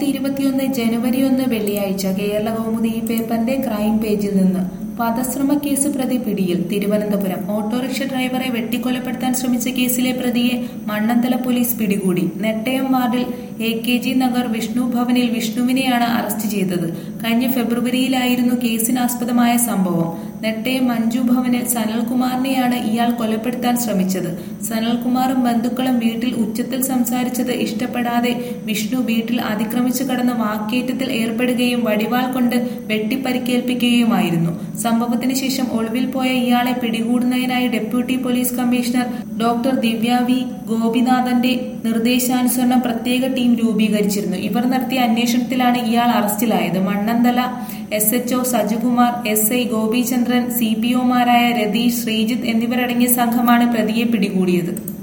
രണ്ടായിരത്തി ഇരുപത്തിയൊന്ന് ജനുവരി ഒന്ന് വെള്ളിയാഴ്ച കേരള കൗമുദി ഈ പേപ്പറിന്റെ ക്രൈം പേജിൽ നിന്ന് വധശ്രമ കേസ് പ്രതി പിടിയിൽ തിരുവനന്തപുരം ഓട്ടോറിക്ഷ ഡ്രൈവറെ വെട്ടിക്കൊലപ്പെടുത്താൻ ശ്രമിച്ച കേസിലെ പ്രതിയെ മണ്ണന്തല പോലീസ് പിടികൂടി നെട്ടയം വാർഡിൽ A K G Nagar Vishnu ഭവനിൽ വിഷ്ണുവിനെയാണ് അറസ്റ്റ് ചെയ്തത് കഴിഞ്ഞ ഫെബ്രുവരിയിലായിരുന്നു കേസിനാസ്പദമായ സംഭവം നെട്ടയം മഞ്ജു ഭവനിൽ സനൽകുമാറിനെയാണ് ഇയാൾ കൊലപ്പെടുത്താൻ ശ്രമിച്ചത് സനൽകുമാറും ബന്ധുക്കളും വീട്ടിൽ ഉച്ചത്തിൽ സംസാരിച്ചത് ഇഷ്ടപ്പെടാതെ വിഷ്ണു വീട്ടിൽ അതിക്രമിച്ചു കടന്ന് വാക്കേറ്റത്തിൽ ഏർപ്പെടുകയും വടിവാൾ കൊണ്ട് വെട്ടിപ്പരിക്കേൽപ്പിക്കുകയുമായിരുന്നു സംഭവത്തിന് ശേഷം ഒളിവിൽ പോയ ഇയാളെ പിടികൂടുന്നതിനായി deputy police commissioner doctor Divya V ഗോപിനാഥന്റെ നിർദ്ദേശാനുസരണം പ്രത്യേക ടീം രൂപീകരിച്ചിരുന്നു ഇവർ നടത്തിയ അന്വേഷണത്തിലാണ് ഇയാൾ അറസ്റ്റിലായത് Mannanthala S HO Sajukumar S I Gopichandran C P ഒമാരായ രതീഷ് ശ്രീജിത്ത് എന്നിവരടങ്ങിയ സംഘമാണ് പ്രതിയെ പിടികൂടിയത്